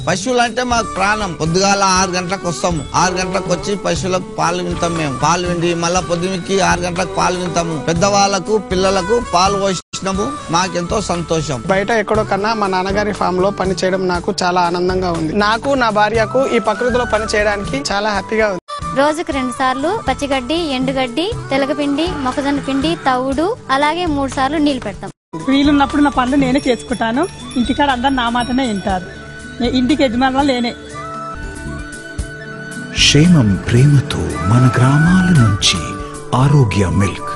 పశువులు అంటే మాకు ప్రాణం పొద్దుగాల ఆరు గంటలకు వస్తాము ఆరు గంటలకు వచ్చి పశువులకు పాలు వింటాం మేము పాలు విండి మళ్ళా పొద్దుకి ఆరు గంటలకు పాలు వింటాము పెద్దవాళ్ళకు పిల్లలకు పాలు పోసినాము మాకెంతో సంతోషం బయట ఎక్కడో కన్నా మా నాన్నగారి ఫామ్ లో పని చేయడం నాకు చాలా ఆనందంగా ఉంది నాకు నా భార్యకు ఈ ప్రకృతిలో పని చేయడానికి చాలా హ్యాపీగా ఉంది రోజుకు రెండు సార్లు పచ్చిగడ్డి ఎండుగడ్డి తెలగపిండి మొక్కజొన్న పిండి తవుడు అలాగే మూడు సార్లు నీళ్లు పెడతాం వీలున్నప్పుడు నా పనులు నేనే చేసుకుంటాను ఇంటికాడ అందరు నా మాటనే వింటారు నే- ఇంటికి యజమానులు నేనే క్షేమం ప్రేమతో మన గ్రామాల నుంచి ఆరోగ్య మిల్క్